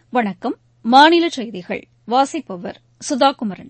வணக்கம் மாநில செய்திகள் வாசிப்பவர் சுதாகுமரன்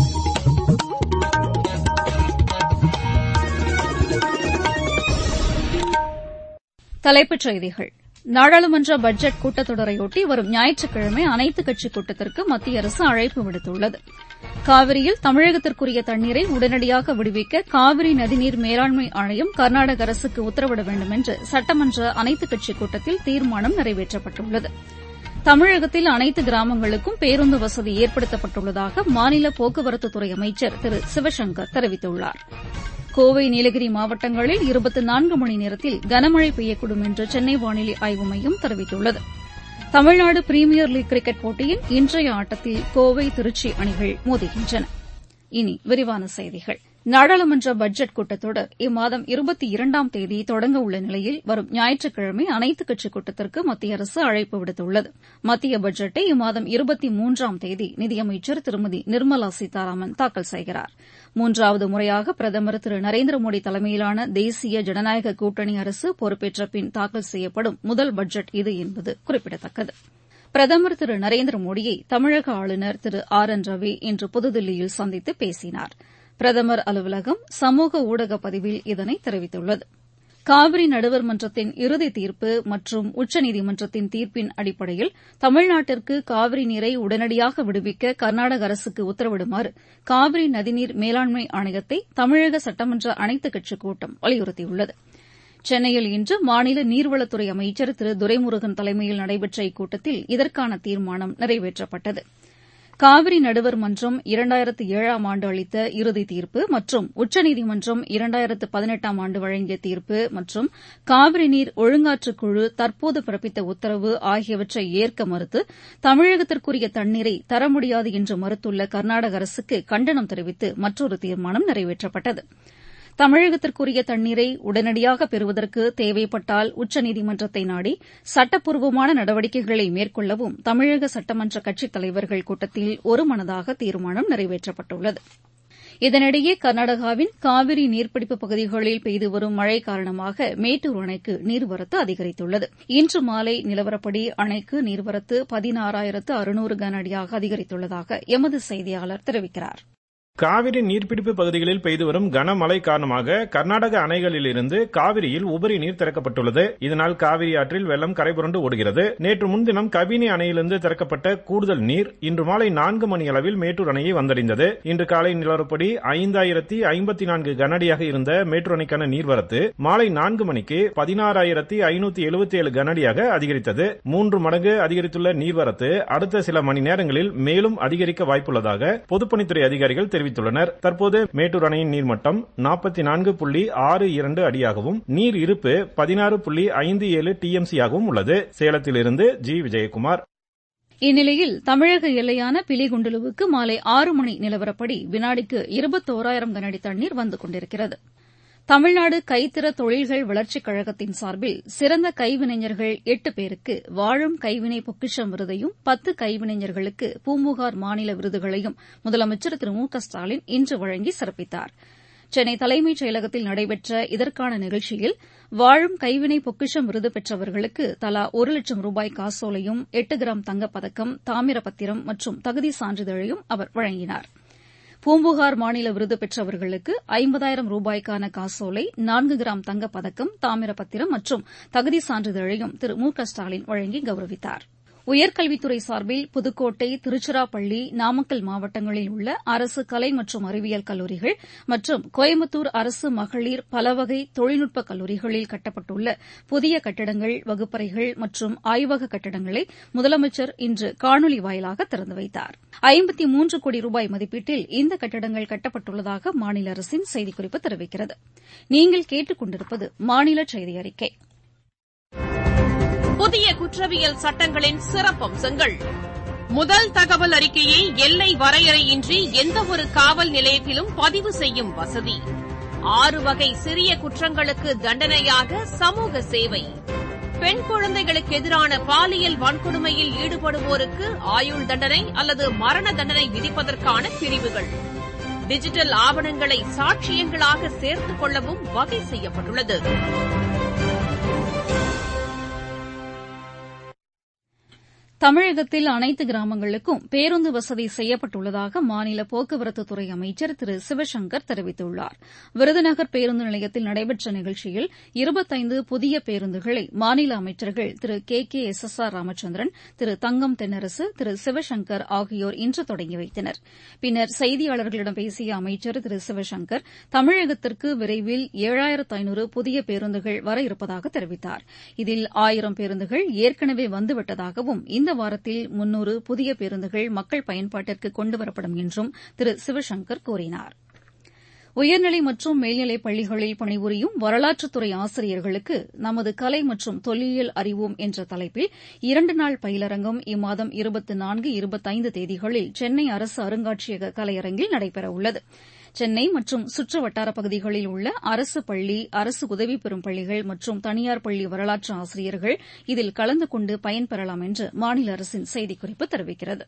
தலைப்புச் செய்திகள் நாடாளுமன்ற பட்ஜெட் கூட்டத்தொடரையொட்டி வரும் ஞாயிற்றுக்கிழமை அனைத்துக் கட்சிக் கூட்டத்திற்கு மத்திய அரசு அழைப்பு விடுத்துள்ளது காவிரியில் தமிழகத்திற்குரிய தண்ணீரை உடனடியாக விடுவிக்க காவிரி நதிநீர் மேலாண்மை ஆணையம் கர்நாடக அரசுக்கு உத்தரவிட வேண்டும் என்று சட்டமன்ற அனைத்துக் கட்சிக் கூட்டத்தில் தீர்மானம் நிறைவேற்றப்பட்டுள்ளது தமிழகத்தில் அனைத்து கிராமங்களுக்கும் பேருந்து வசதி ஏற்படுத்தப்பட்டுள்ளதாக மாநில போக்குவரத்துத்துறை அமைச்சர் திரு சிவசங்கர் தெரிவித்துள்ளார் கோவை நீலகிரி மாவட்டங்களில் இருபத்தி நான்கு மணி நேரத்தில் கனமழை பெய்யக்கூடும் என்று சென்னை வானிலை ஆய்வு மையம் தெரிவித்துள்ளது தமிழ்நாடு பிரீமியர் லீக் கிரிக்கெட் போட்டியின் இன்றைய ஆட்டத்தில் கோவை திருச்சி அணிகள் மோதுகின்றன இனி விரிவான செய்திகள் நாடாளுமன்ற பட்ஜெட் கூட்டத்தொடர் இம்மாதம் இருபத்தி இரண்டாம் தேதி தொடங்க உள்ள நிலையில் வரும் ஞாயிற்றுக்கிழமை அனைத்துக் கட்சிக் கூட்டத்திற்கு மத்திய அரசு அழைப்பு விடுத்துள்ளது மத்திய பட்ஜெட்டை இம்மாதம் இருபத்தி மூன்றாம் தேதி நிதியமைச்சர் திருமதி நிர்மலா சீதாராமன் தாக்கல் செய்கிறார் மூன்றாவது முறையாக பிரதமர் திரு நரேந்திர மோடி தலைமையிலான தேசிய ஜனநாயக கூட்டணி அரசு பொறுப்பேற்ற பின் தாக்கல் செய்யப்படும் முதல் பட்ஜெட் இது என்பது குறிப்பிடத்தக்கது பிரதமர் திரு நரேந்திர மோடியை தமிழக ஆளுநர் திரு ஆர் என் ரவி இன்று புதுதில்லியில் சந்தித்து பேசினார் பிரதமர் அலுவலகம் சமூக ஊடக பதிவில் இதனை தெரிவித்துள்ளது காவிரி நடுவர் மன்றத்தின் இறுதி தீர்ப்பு மற்றும் உச்சநீதிமன்றத்தின் தீர்ப்பின் அடிப்படையில் தமிழ்நாட்டிற்கு காவிரி நீரை உடனடியாக விடுவிக்க கர்நாடக அரசுக்கு உத்தரவிடுமாறு காவிரி நதிநீர் மேலாண்மை ஆணையத்தை தமிழக சட்டமன்ற அனைத்துக் கட்சிக் கூட்டம் வலியுறுத்தியுள்ளது சென்னையில் இன்று மாநில நீர்வளத்துறை அமைச்சர் திரு துரைமுருகன் தலைமையில் நடைபெற்ற இக்கூட்டத்தில் இதற்கான தீர்மானம் நிறைவேற்றப்பட்டது காவிரி நடுவர் மன்றம் இரண்டாயிரத்து ஏழாம் ஆண்டு அளித்த இறுதி தீர்ப்பு மற்றும் உச்சநீதிமன்றம் இரண்டாயிரத்து பதினெட்டாம் ஆண்டு வழங்கிய தீர்ப்பு மற்றும் காவிரி நீர் ஒழுங்காற்றுக் குழு தற்போது பிறப்பித்த உத்தரவு ஆகியவற்றை ஏற்க மறுத்து தமிழகத்திற்குரிய தண்ணீரை தர முடியாது என்று மறுத்துள்ள கர்நாடக அரசுக்கு கண்டனம் தெரிவித்து மற்றொரு தீர்மானம் நிறைவேற்றப்பட்டது தமிழகத்திற்குரிய தண்ணீரை உடனடியாக பெறுவதற்கு தேவைப்பட்டால் உச்சநீதிமன்றத்தை நாடி சட்டப்பூர்வமான நடவடிக்கைகளை மேற்கொள்ளவும் தமிழக சட்டமன்ற கட்சித் தலைவர்கள் கூட்டத்தில் ஒருமனதாக தீர்மானம் நிறைவேற்றப்பட்டுள்ளது இதனிடையே கர்நாடகாவின் காவிரி நீர்பிடிப்பு பகுதிகளில் பெய்து வரும் மழை காரணமாக மேட்டூர் அணைக்கு நீர்வரத்து அதிகரித்துள்ளது இன்று மாலை நிலவரப்படி அணைக்கு நீர்வரத்து பதினாறாயிரத்து அறுநூறு கன அடியாக அதிகரித்துள்ளதாக எமது செய்தியாளர் தெரிவிக்கிறார் காவிரி நீர்பிடிப்பு பகுதிகளில் பெய்து வரும் கனமழை காரணமாக கர்நாடக அணைகளிலிருந்து காவிரியில் உபரி நீர் திறக்கப்பட்டுள்ளது இதனால் காவிரி ஆற்றில் வெள்ளம் கரைபுரண்டு ஓடுகிறது நேற்று முன்தினம் கபினி அணையிலிருந்து திறக்கப்பட்ட கூடுதல் நீர் இன்று மாலை நான்கு மணி அளவில் மேட்டூர் அணையை வந்தடைந்தது இன்று காலை நிலவரப்படி ஐந்தாயிரத்தி ஐம்பத்தி நான்கு கனஅடியாக இருந்த மேட்டூர் அணைக்கான நீர்வரத்து மாலை நான்கு மணிக்கு பதினாறாயிரத்தி ஐநூத்தி எழுபத்தி ஏழு கனஅடியாக அதிகரித்தது மூன்று மடங்கு அதிகரித்துள்ள நீர்வரத்து அடுத்த சில மணி நேரங்களில் மேலும் அதிகரிக்க வாய்ப்புள்ளதாக பொதுப்பணித்துறை அதிகாரிகள் தெரிவித்தனர் தெரிவித்துள்ளனர் தற்போது மேட்டூர் அணையின் நீர்மட்டம் நாற்பத்தி நான்கு புள்ளி ஆறு இரண்டு அடியாகவும் நீர் இருப்பு பதினாறு புள்ளி ஐந்து ஏழு டிஎம்சியாகவும் உள்ளது சேலத்திலிருந்து ஜி விஜயகுமார் இந்நிலையில் தமிழக எல்லையான பிலிகுண்டுலுவுக்கு மாலை ஆறு மணி நிலவரப்படி வினாடிக்கு இருபத்தோராயிரம் கனஅடி தண்ணீர் வந்து கொண்டிருக்கிறது தமிழ்நாடு கைத்திற தொழில்கள் வளர்ச்சிக் கழகத்தின் சார்பில் சிறந்த கைவினைஞர்கள் எட்டு பேருக்கு வாழும் கைவினை பொக்கிஷம் விருதையும் பத்து கைவினைஞர்களுக்கு பூம்புகார் மாநில விருதுகளையும் முதலமைச்சர் திரு மு க ஸ்டாலின் இன்று வழங்கி சிறப்பித்தார் சென்னை தலைமைச் செயலகத்தில் நடைபெற்ற இதற்கான நிகழ்ச்சியில் வாழும் கைவினை பொக்கிஷம் விருது பெற்றவர்களுக்கு தலா ஒரு லட்சம் ரூபாய் காசோலையும் எட்டு கிராம் தங்கப்பதக்கம் தாமிரப்பத்திரம் மற்றும் தகுதி சான்றிதழையும் அவர் வழங்கினார் பூம்புகார் மாநில விருது பெற்றவர்களுக்கு ஐம்பதாயிரம் ரூபாய்க்கான காசோலை நான்கு கிராம் தங்கப்பதக்கம் தாமிரப்பத்திரம் மற்றும் தகுதி சான்றிதழையும் திரு மு க ஸ்டாலின் வழங்கி கௌரவித்தார் உயர்கல்வித்துறை சார்பில் புதுக்கோட்டை திருச்சிராப்பள்ளி நாமக்கல் மாவட்டங்களில் உள்ள அரசு கலை மற்றும் அறிவியல் கல்லூரிகள் மற்றும் கோயம்புத்தூர் அரசு மகளிர் பலவகை தொழில்நுட்ப கல்லூரிகளில் கட்டப்பட்டுள்ள புதிய கட்டிடங்கள் வகுப்பறைகள் மற்றும் ஆய்வக கட்டிடங்களை முதலமைச்சர் இன்று காணொலி வாயிலாக திறந்து வைத்தார் ஐம்பத்தி மூன்று கோடி ரூபாய் மதிப்பீட்டில் இந்த கட்டிடங்கள் கட்டப்பட்டுள்ளதாக மாநில அரசின் செய்திக்குறிப்பு தெரிவிக்கிறது நீங்கள் கேட்டுக் கொண்டிருப்பது மாநில செய்தி அறிக்கை புதிய குற்றவியல் சட்டங்களின் சிறப்பம்சங்கள் முதல் தகவல் அறிக்கையை எல்லை வரையறையின்றி எந்தவொரு காவல் நிலையத்திலும் பதிவு செய்யும் வசதி ஆறு வகை சிறிய குற்றங்களுக்கு தண்டனையாக சமூக சேவை பெண் குழந்தைகளுக்கு எதிரான பாலியல் வன்கொடுமையில் ஈடுபடுவோருக்கு ஆயுள் தண்டனை அல்லது மரண தண்டனை விதிப்பதற்கான பிரிவுகள் டிஜிட்டல் ஆவணங்களை சாட்சியங்களாக சேர்த்துக் கொள்ளவும் வகை செய்யப்பட்டுள்ளது தமிழகத்தில் அனைத்து கிராமங்களுக்கும் பேருந்து வசதி செய்யப்பட்டுள்ளதாக மாநில போக்குவரத்துத்துறை அமைச்சர் திரு சிவசங்கர் தெரிவித்துள்ளார் விருதுநகர் பேருந்து நிலையத்தில் நடைபெற்ற நிகழ்ச்சியில் இருபத்தைந்து புதிய பேருந்துகளை மாநில அமைச்சர்கள் Thiru K K S S R Ramachandran Thiru Thangam Thennarasu Thiru Sivasankar ஆகியோர் இன்று தொடங்கி வைத்தனர் பின்னர் செய்தியாளர்களிடம் பேசிய அமைச்சர் திரு சிவசங்கர் தமிழகத்திற்கு விரைவில் ஏழாயிரத்து ஐநூறு புதிய பேருந்துகள் வர இருப்பதாக தெரிவித்தார் இதில் ஆயிரம் பேருந்துகள் ஏற்கனவே வந்துவிட்டதாகவும் இந்த வாரத்தில் முன்னூறு புதிய பேருந்துகள் மக்கள் பயன்பாட்டிற்கு கொண்டுவரப்படும் என்றும் திரு சிவசங்கர் கூறினார் உயர்நிலை மற்றும் மேல்நிலைப் பள்ளிகளில் பணிபுரியும் வரலாற்றுத்துறை ஆசிரியர்களுக்கு நமது கலை மற்றும் தொல்லியல் அறிவோம் என்ற தலைப்பில் இரண்டு நாள் பயிலரங்கம் இம்மாதம் இருபத்தி நான்கு இருபத்தைந்து தேதிகளில் சென்னை அரசு அருங்காட்சியக கலையரங்கில் நடைபெறவுள்ளது சென்னை மற்றும் சுற்று வட்டாரப் பகுதிகளில் உள்ள அரசு பள்ளி அரசு உதவி பெறும் பள்ளிகள் மற்றும் தனியார் பள்ளி வரலாற்று ஆசிரியர்கள் இதில் கலந்து கொண்டு பயன்பெறலாம் என்று மாநில அரசின் செய்திக்குறிப்பு தெரிவிக்கிறது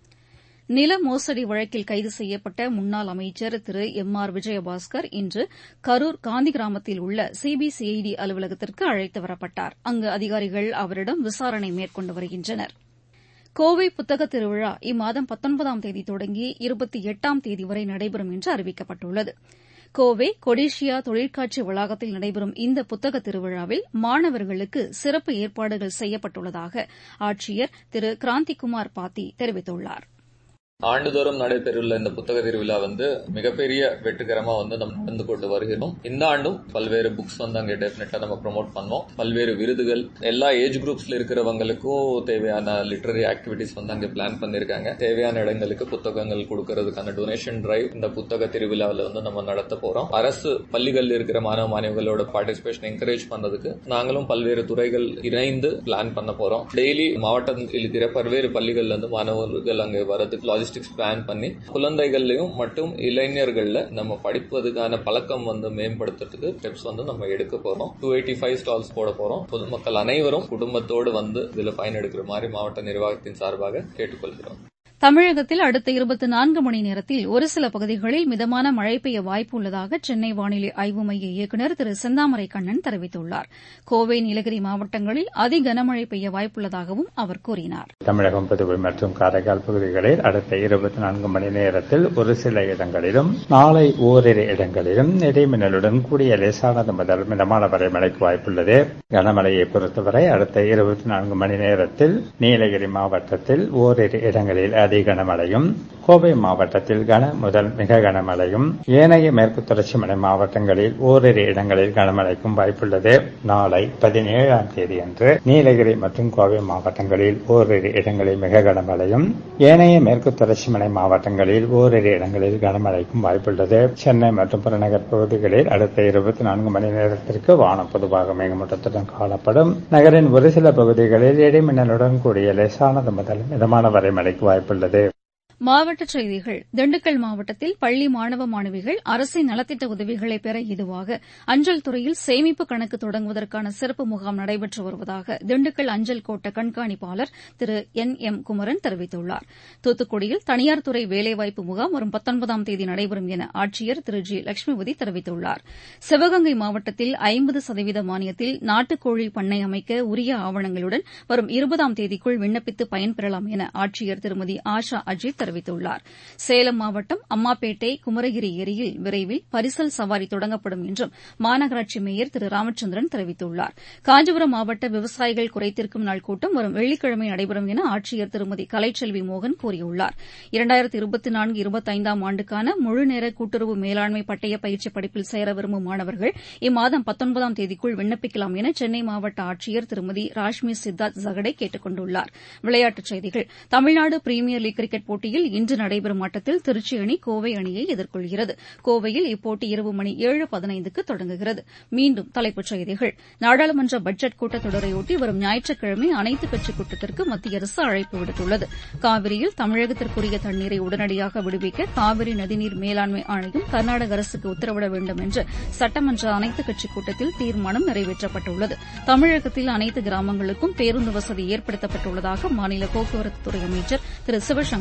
நில மோசடி வழக்கில் கைது செய்யப்பட்ட முன்னாள் அமைச்சர் திரு எம் ஆர் விஜயபாஸ்கர் இன்று கரூர் காந்தி கிராமத்தில் உள்ள சிபிசிஐடி அலுவலகத்திற்கு அழைத்து வரப்பட்டார் அங்கு அதிகாரிகள் அவரிடம் விசாரணை மேற்கொண்டு வருகின்றனா் கோவை புத்தக திருவிழா இம்மாதம் பத்தொன்பதாம் தேதி தொடங்கி இருபத்தி எட்டாம் தேதி வரை நடைபெறும் என்று அறிவிக்கப்பட்டுள்ளது கோவை கொடிஷியா தொழிற்காட்சி வளாகத்தில் நடைபெறும் இந்த புத்தக திருவிழாவில் மாணவர்களுக்கு சிறப்பு ஏற்பாடுகள் செய்யப்பட்டுள்ளதாக ஆட்சியர் திரு கிராந்திகுமார் பாத்தி தெரிவித்துள்ளார் ஆண்டுதோறும் நடைபெறவுள்ள இந்த புத்தக திருவிழா வந்து மிகப்பெரிய வெற்றிகரமா வந்து நம்ம நடந்து கொண்டு வருகிறோம் இந்த ஆண்டும் பல்வேறு புக்ஸ் வந்து அங்க டெஃபினட்டா நம்ம ப்ரொமோட் பண்ணோம் பல்வேறு விருதுகள் எல்லா ஏஜ் குரூப்ஸ்ல இருக்கிறவங்களுக்கும் தேவையான லிட்டரரி ஆக்டிவிட்டிஸ் வந்து அங்க பிளான் பண்ணிருக்காங்க தேவையான இடங்களுக்கு புத்தகங்கள் கொடுக்கறதுக்கான டொனேஷன் டிரைவ் இந்த புத்தக திருவிழாவில் வந்து நம்ம நடத்த போறோம் அரசு பள்ளிகள் இருக்கிற மாணவ மாணவிகளோட பார்ட்டிசிபேஷன் என்கரேஜ் பண்ணதுக்கு நாங்களும் பல்வேறு துறைகள் இணைந்து பிளான் பண்ண போறோம் டெய்லி மாவட்டத்தில் இருக்கிற பல்வேறு பள்ளிகள்ல இருந்து மாணவர்கள் அங்க வரதுக்கு லாஜிஸ்டிக்ஸ் பிளான் பண்ணி குழந்தைகள்லயும் மற்றும் இளைஞர்கள்ல நம்ம படிப்பதுக்கான பழக்கம் வந்து மேம்படுத்துறதுக்கு ஸ்டெப்ஸ் வந்து நம்ம எடுக்க போறோம் டூ எயிட்டி ஃபைவ் ஸ்டால்ஸ் போட போறோம் பொதுமக்கள் அனைவரும் குடும்பத்தோடு வந்து இதுல பயனெடுக்கிற மாதிரி மாவட்ட நிர்வாகத்தின் சார்பாக கேட்டுக்கொள்கிறோம் தமிழகத்தில் அடுத்த இருபத்தி நான்கு மணி நேரத்தில் ஒரு சில பகுதிகளில் மிதமான மழை பெய்ய வாய்ப்பு உள்ளதாக சென்னை வானிலை ஆய்வு மைய இயக்குநர் திரு செந்தாமரை கண்ணன் தெரிவித்துள்ளார் கோவை நீலகிரி மாவட்டங்களில் அதி கனமழை பெய்ய வாய்ப்புள்ளதாகவும் அவர் கூறினார் தமிழகம் புதுவை மற்றும் காரைக்கால் பகுதிகளில் அடுத்த இருபத்தி நான்கு மணி நேரத்தில் ஒரு சில இடங்களிலும் நாளை ஓரிரு இடங்களிலும் இடைமின்னலுடன் கூடிய லேசானது முதல் மிதமான வரை மழைக்கு வாய்ப்புள்ளது கனமழையை பொறுத்தவரை அடுத்த இருபத்தி நான்கு மணி நேரத்தில் நீலகிரி மாவட்டத்தில் ஓரிரு இடங்களில் அதி கனமழையும் கோவை மாவட்டத்தில் கன முதல் மிக கனமழையும் ஏனைய மேற்கு தொடர்ச்சி மலை மாவட்டங்களில் ஓரிரு இடங்களில் கனமழைக்கும் வாய்ப்புள்ளது நாளை பதினேழாம் தேதி அன்று நீலகிரி மற்றும் கோவை மாவட்டங்களில் ஓரிரு இடங்களில் மிக கனமழையும் ஏனைய மேற்கு தொடர்ச்சி மலை மாவட்டங்களில் ஓரிரு இடங்களில் கனமழைக்கும் வாய்ப்புள்ளது சென்னை மற்றும் புறநகர் பகுதிகளில் அடுத்த இருபத்தி நான்கு மணி நேரத்திற்கு வானம் பொதுவாக மேகமூட்டத்துடன் காணப்படும் நகரின் ஒரு சில பகுதிகளில் இடிமின்னலுடன் கூடிய லேசானது முதல் மிதமான வரை மழைக்கு வாய்ப்புள்ளது மாவட்டச் செய்திகள் திண்டுக்கல் மாவட்டத்தில் பள்ளி மாணவ மாணவிகள் அரசின் நலத்திட்ட உதவிகளை பெற ஏதுவாக அஞ்சல் துறையில் சேமிப்பு கணக்கு தொடங்குவதற்கான சிறப்பு முகாம் நடைபெற்று வருவதாக திண்டுக்கல் அஞ்சல் கோட்ட கண்காணிப்பாளர் திரு என் எம் குமரன் தெரிவித்துள்ளார் தூத்துக்குடியில் தனியார் துறை வேலைவாய்ப்பு முகாம் வரும் பத்தொன்பதாம் தேதி நடைபெறும் என ஆட்சியர் திரு ஜி லட்சுமிபதி தெரிவித்துள்ளார் சிவகங்கை மாவட்டத்தில் ஐம்பது சதவீத மானியத்தில் நாட்டுக்கோழி பண்ணை அமைக்க உரிய ஆவணங்களுடன் வரும் இருபதாம் தேதிக்குள் விண்ணப்பித்து பயன்பெறலாம் என ஆட்சியர் திருமதி ஆஷா அஜித் தெரிவித்துள்ளார் சேலம் மாவட்டம் அம்மாப்பேட்டை குமரகிரி ஏரியில் விரைவில் பரிசல் சவாரி தொடங்கப்படும் என்றும் மாநகராட்சி மேயர் திரு ராமச்சந்திரன் தெரிவித்துள்ளார் காஞ்சிபுரம் மாவட்ட விவசாயிகள் குறைதீர்க்கும் நாள் கூட்டம் வரும் வெள்ளிக்கிழமை நடைபெறும் என ஆட்சியர் திருமதி கலைச்செல்வி மோகன் கூறியுள்ளார் இரண்டாயிரத்து இருபத்தி நான்கு இருபத்தைந்தாம் ஆண்டுக்கான முழுநேர கூட்டுறவு மேலாண்மை பட்டய பயிற்சி படிப்பில் சேர விரும்பும் மாணவர்கள் இம்மாதம் பத்தொன்பதாம் தேதிக்குள் விண்ணப்பிக்கலாம் என சென்னை மாவட்ட ஆட்சியர் திருமதி ராஷ்மி சித்தார்த் ஜகடே கேட்டுக் கொண்டுள்ளார் விளையாட்டுச் செய்திகள் தமிழ்நாடு பிரீமியர் லீக் கிரிக்கெட் போட்டியில் இன்று நடைபெறும் ஆட்டத்தில் திருச்சி அணி கோவை அணியை எதிர்கொள்கிறது கோவையில் இப்போட்டி இரவு மணி ஏழு பதினைந்துக்கு தொடங்குகிறது மீண்டும் தலைப்புச் செய்திகள் நாடாளுமன்ற பட்ஜெட் கூட்டத்தொடரையொட்டி வரும் ஞாயிற்றுக்கிழமை அனைத்துக் கட்சிக் கூட்டத்திற்கு மத்திய அரசு அழைப்பு விடுத்துள்ளது காவிரியில் தமிழகத்திற்குரிய தண்ணீரை உடனடியாக விடுவிக்க காவிரி நதிநீர் மேலாண்மை ஆணையம் கர்நாடக அரசுக்கு உத்தரவிட வேண்டும் என்று சட்டமன்ற அனைத்துக் கட்சிக் கூட்டத்தில் தீர்மானம் நிறைவேற்றப்பட்டுள்ளது தமிழகத்தில் அனைத்து கிராமங்களுக்கும் பேருந்து வசதி ஏற்படுத்தப்பட்டுள்ளதாக மாநில போக்குவரத்துத்துறை அமைச்சர் திரு சிவசங்கர் தெரிவித்துள்ளார்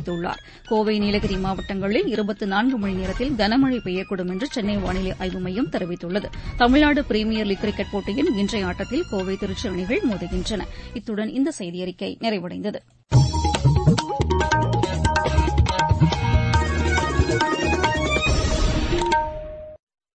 தெரிவித்துள்ளார் கோவை நீலகிரி மாவட்டங்களில் இருபத்தி நான்கு மணி நேரத்தில் கனமழை பெய்யக்கூடும் என்று சென்னை வானிலை ஆய்வு மையம் தெரிவித்துள்ளது தமிழ்நாடு பிரீமியர் லீக் கிரிக்கெட் போட்டியின் இன்றைய ஆட்டத்தில் கோவை திருச்சி அணிகள் மோதுகின்றன இத்துடன் இந்த செய்தியறிக்கை நிறைவடைந்தது